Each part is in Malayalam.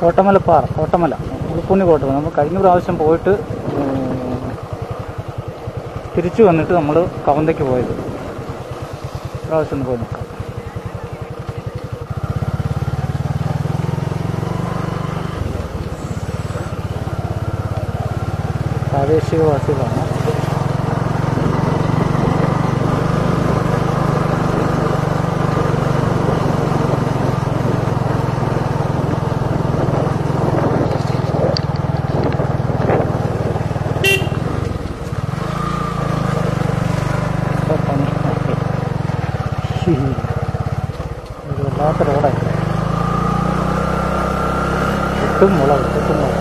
കോട്ടമലപ്പാറ കോട്ടമല ഉളുപ്പുണ്ണി കോട്ടമല നമ്മൾ കഴിഞ്ഞ പ്രാവശ്യം പോയിട്ട് ഉം, തിരിച്ചു വന്നിട്ട് നമ്മൾ കവന്തയ്ക്ക് പോയത് പ്രാവശ്യം ഒന്ന് പോയി നോക്കാം പ്രാദേശികവാസികളാണ് ഇപ്പൊ പണി ഓക്കേ. ഇത് വല്ലാത്ത റോഡായി ഒട്ടും മുളക് ഒട്ടും മുളക്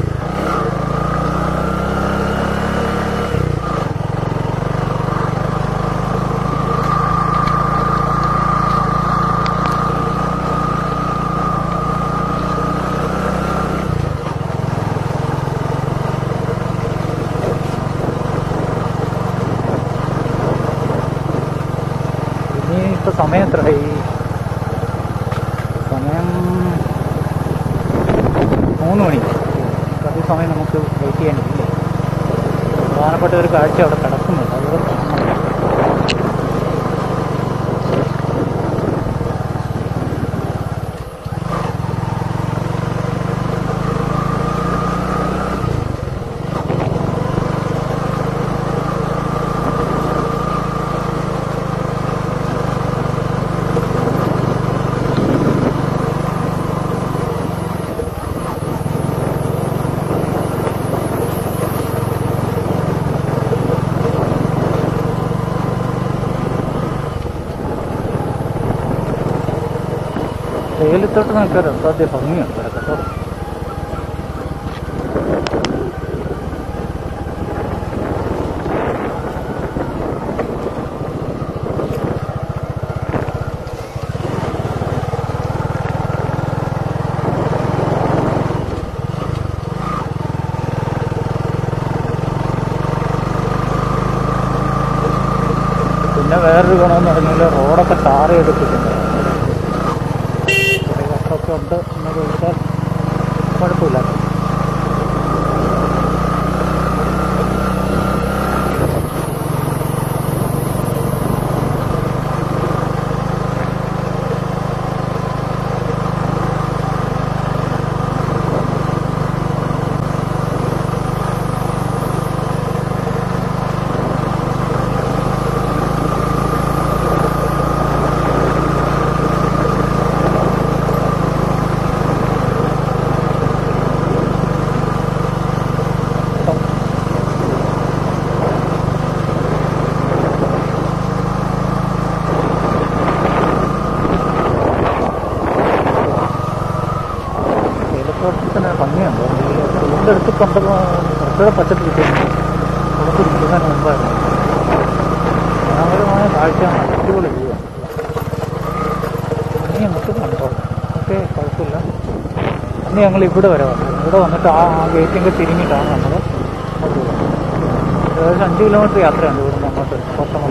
ഇനി ഇപ്പൊ സമയം എത്രയായി സമയം മൂന്ന് മണി അതേ സമയം നമുക്ക് വെയിറ്റ് ചെയ്യാനില്ലേ പ്രധാനപ്പെട്ട ഒരു കാഴ്ച അവിടെ കിടക്കുന്നുണ്ട് അതുകൂടെ കാണണം വെയിലത്തോട്ട് നിൽക്കാൻ അസാധ്യ ഭംഗിയുണ്ട് ഇവിടെ കേട്ടോ പിന്നെ വേറൊരു ഗുണമെന്ന് പറഞ്ഞാൽ റോഡൊക്കെ ടാർ ചെയ്തിട്ടുണ്ട് ചെറിയ കഷ്ടമൊക്കെ ഉണ്ട് എന്ന് ചോദിച്ചാൽ കുഴപ്പമില്ല തേയിലത്തോട്ടത്തിന് ഭംഗിയുണ്ട് ഇതിൻ്റെ അടുത്ത് കണ്ടപ്പോൾ കുറച്ചുകൂടെ പച്ചപ്പ് കിട്ടുന്നു നമുക്ക് ഇരിക്കുന്നതിന് മുമ്പായിരുന്നു മനോഹരമായ കാഴ്ചയാണ് അടിപൊളി വ്യൂ ആണ് ഇനി നമുക്ക് കണ്ടോ ഓക്കെ കുഴപ്പമില്ല ഇനി ഞങ്ങൾ ഇവിടെ വരെ വന്നു ഇവിടെ വന്നിട്ട് ആ ആ ഗേറ്റിൻ്റെ തിരിഞ്ഞിട്ടാണ് നമ്മൾ അങ്ങോട്ട് പോകുന്നത് ഏകദേശം അഞ്ച് കിലോമീറ്റർ യാത്രയുണ്ട് ഇവിടുന്ന് അങ്ങോട്ട് കോട്ടമല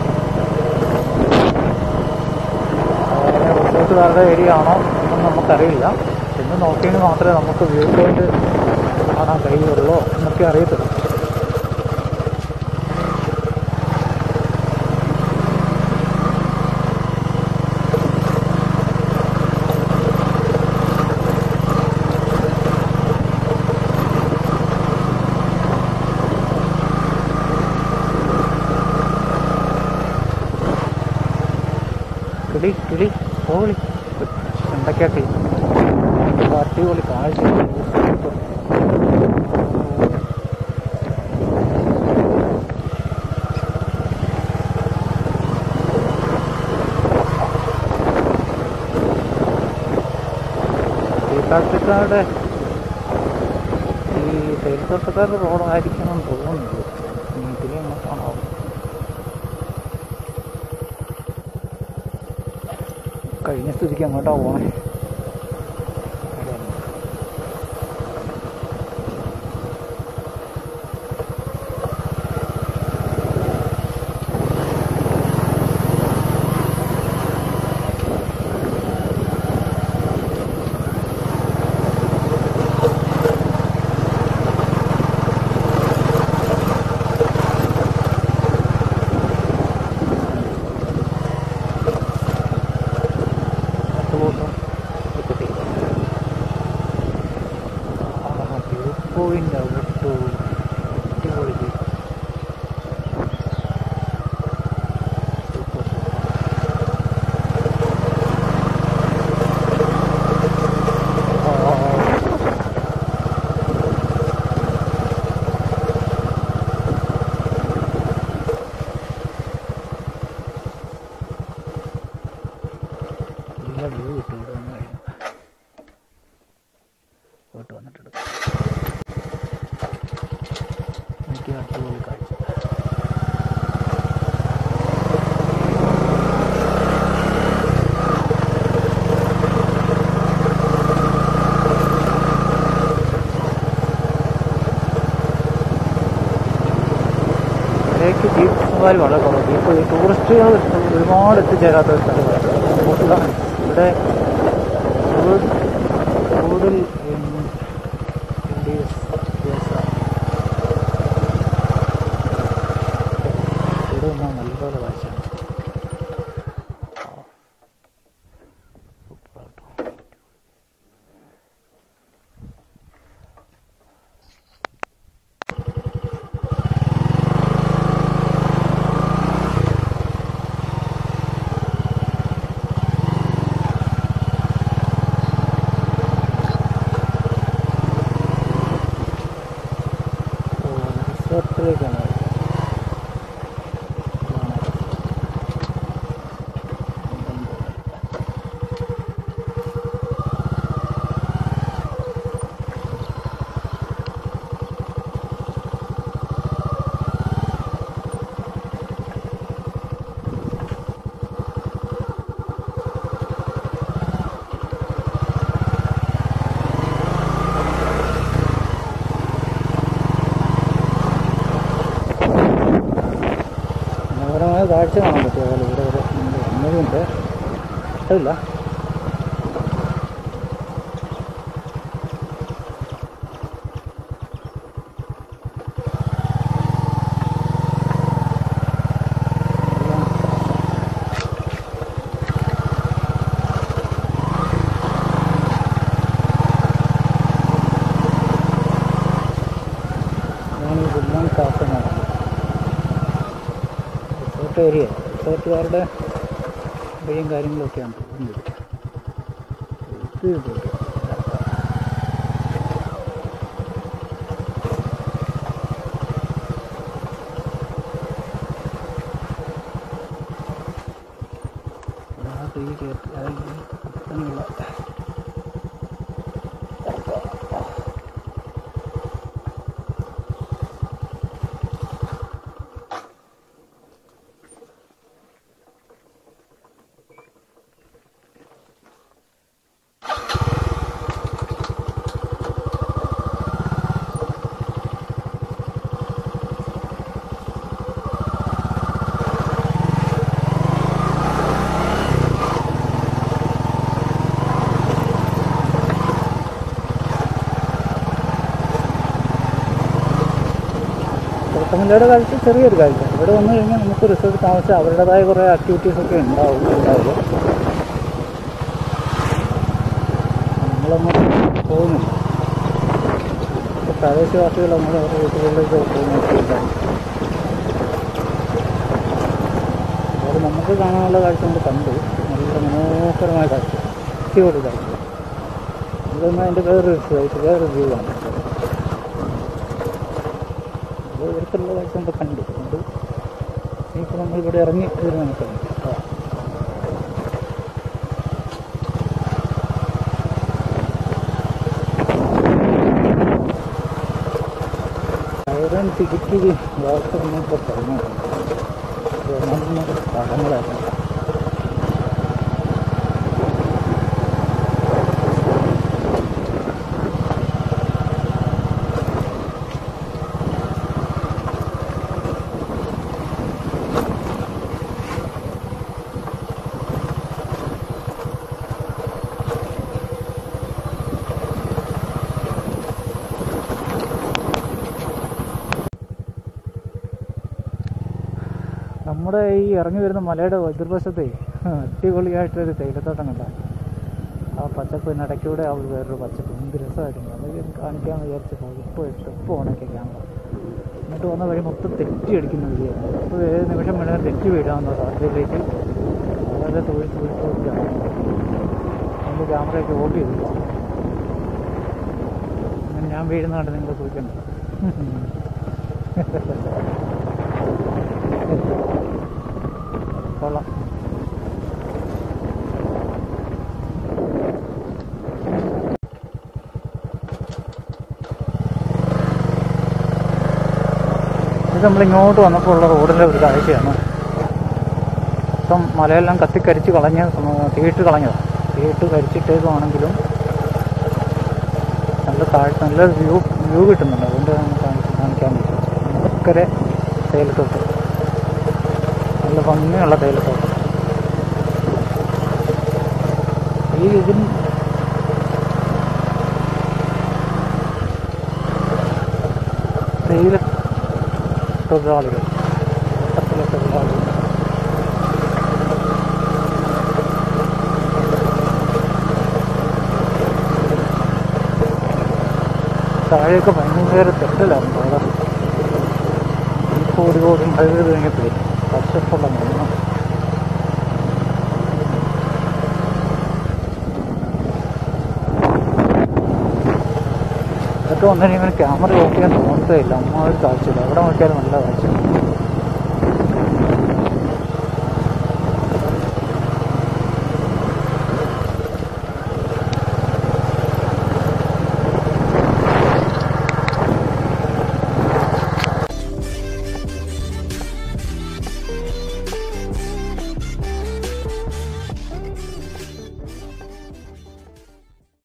റിസോർട്ടുകാരുടെ ഏരിയ ആണോ എന്നൊന്നും നമുക്കറിയില്ല ചെന്ന് നോക്കിയെങ്കിൽ മാത്രമേ നമുക്ക് വ്യൂ പോയിന്റ് കാണാൻ കഴിയുള്ളൂ എന്നൊക്കെ അറിയത്തുള്ളൂ കിളി കിളി കോളി എന്തൊക്കെയാട്ടി അടിപൊളി കാഴ്ച തീർത്ഥാടനക്കാരുടെ ഈ തീർത്ഥാടനക്കാരുടെ റോഡായിരിക്കണം എന്ന് തോന്നുന്നു ഇതിലെ കാണാവും കഴിഞ്ഞ സ്ഥിതിക്ക് അങ്ങോട്ടാ പോണേ പോയിന്റ് അവിട്ടു അടിപൊളി view. Super, super. ആ, ആ, ആ. നല്ല വ്യൂ കിട്ടും ഇവിടെ വന്ന് കഴിഞ്ഞാൽ പോയിട്ട് വന്നിട്ട് എടുക്കാം എനിക്ക് അടിപൊളി കാഴ്ച ഇതിലേക്ക് ജീപ്പ് സവാരി വളരെ കുറവ് ജീപ്പ് ഈ ടൂറിസ്റ്റുകൾ ഒരുപാട് എത്തിച്ചേരാത്ത ഒരു സ്ഥലമാണ് കൂടുതലാണ് ഇവിടെ കൂടുതൽ കൂടുതൽ ഇൻ- ഇന്ത്യസ് ദിവസം ഇവിടെ നിന്നാൽ നല്ലപോലെ കാഴ്ചയാണ് ആ. സൂപ്പറാട്ടോ. ഓ, റിസോർട്ടിലേക്കാണ് മനോഹരമായ കാഴ്ച കാണാൻ പറ്റും അതുപോലെ ഇവിടെ വരെ നമ്മൾ വന്നതുകൊണ്ട് ഇഷ്ടമില്ല ഞാൻ ഈ ബുല്ലാൻ കാസനാണ് റിസോർട്ട് ഏരിയ റിസോർട്ടുകാരുടെ വഴിയും കാര്യങ്ങളൊക്കെയാണ് തോന്നുന്നത് ഇത് ഇത് അതിനകത്ത് ഈ കയറ്റി അതായത് ഈ കുത്തനെയുള്ള കുട്ടമല്ലയുടെ കാഴ്ച ചെറിയൊരു കാഴ്ച ഇവിടെ വന്നു കഴിഞ്ഞാൽ നമുക്ക് റിസോർട്ട് താമസിച്ച് അവരുടേതായ കുറേ ആക്ടിവിറ്റീസ് ഒക്കെ ഉണ്ടാവും ഉണ്ടാവും നമ്മളങ്ങോട്ട് പോകുന്നില്ല ഇപ്പൊ പ്രാദേശികവാസികൾ നമ്മൾ അവരുടെ വീട്ടുകളിലേക്ക് പോകുന്നൊക്കെയില്ല അത് നമുക്ക് കാണാനുള്ള കാഴ്ച നമ്മൾ കണ്ടു നല്ല മനോഹരമായ കാഴ്ച അടിപൊളി കാഴ്ച ഇതൊന്നും അതിൻ്റെ വേറൊരു സൈറ്റ് വേറൊരു വ്യൂ ആണ് അത് ഇവിടുത്തുള്ള കാഴ്ച നമ്മൾ കണ്ടു കണ്ടു ഇനിയിപ്പോൾ നമ്മൾ ഇവിടെ ഇറങ്ങി ഇത് നമുക്ക് ആ ഐറൺ ടിക്കറ്റ് വാർത്ത ഇപ്പോൾ പറഞ്ഞു നമ്മുടെ സ്ഥലങ്ങളായിരുന്നു നമ്മുടെ ഈ ഇറങ്ങി വരുന്ന മലയുടെ എതിർവശത്തെ അടിപൊളിയായിട്ടൊരു തേയിലത്തോട്ടം കണ്ട ആ പച്ചപ്പിന് ഇടയ്ക്കൂടെ ആ വേറൊരു പച്ചപ്പ് എന്ത് രസമായിട്ടുണ്ട് അതൊക്കെ കാണിക്കാൻ വിചാരിച്ചപ്പോൾ ഇപ്പോൾ ഇട്ട് ഇപ്പോൾ ഓണൊക്കെ ക്യാമറ എന്നിട്ട് വന്ന വഴി മൊത്തം തെറ്റി അടിക്കുന്ന വിധിയാണ് അപ്പോൾ ഏത് നിമിഷം വേണമെങ്കിൽ തെറ്റി വീഴാവുന്ന സാധ്യതയിലേക്ക് വളരെ തൊഴിൽ തൊഴിൽ തൊഴിലാണ് അതിൻ്റെ ക്യാമറയൊക്കെ ഓഫ് ചെയ്തില്ല അങ്ങനെ ഞാൻ വീഴുന്ന കണ്ട് നിങ്ങൾ സൂക്ഷിക്കണ്ട കൊള്ളാം ഇത് നമ്മൾ ഇങ്ങോട്ട് വന്നപ്പോൾ ഉള്ള റോഡിലെ ഒരു കാഴ്ചയാണ് ഇപ്പം മലയെല്ലാം കത്തിക്കരിച്ച് കളഞ്ഞ് സമ- തീയിട്ട് കളഞ്ഞതാണ് തീയിട്ട് കരിച്ചിട്ടേക്കുവാണെങ്കിലും നല്ല താഴ് നല്ല വ്യൂ വ്യൂ കിട്ടുന്നുണ്ട് അതുകൊണ്ട് ഞാൻ കാണിച്ച് കാണിക്കാൻ പറ്റും അക്കരെ തേയിലത്തോട്ട് നല്ല ഭംഗിയുള്ള തേയിലത്തോട്ടം ഈ ഇതിന് തേയില തൊഴിലാളികൾ തോട്ടത്തിലെ തൊഴിലാളികൾ താഴെയൊക്കെ ഭയങ്കര തെറ്റലായിരുന്നു അവിടെ കോടി കോടി മഴ പെയ്ത് കഴിഞ്ഞപ്പോഴേ പച്ചപ്പുള്ള മണ്ണ് ഇതൊക്കെ വന്നു കഴിയുമ്പോൾ ക്യാമറ ഓഫ് ചെയ്യാൻ തോന്നത്തേ ഇല്ല അമ്മ ഒരു കാഴ്ചയില്ല എവിടെ നോക്കിയാലും നല്ല കാഴ്ച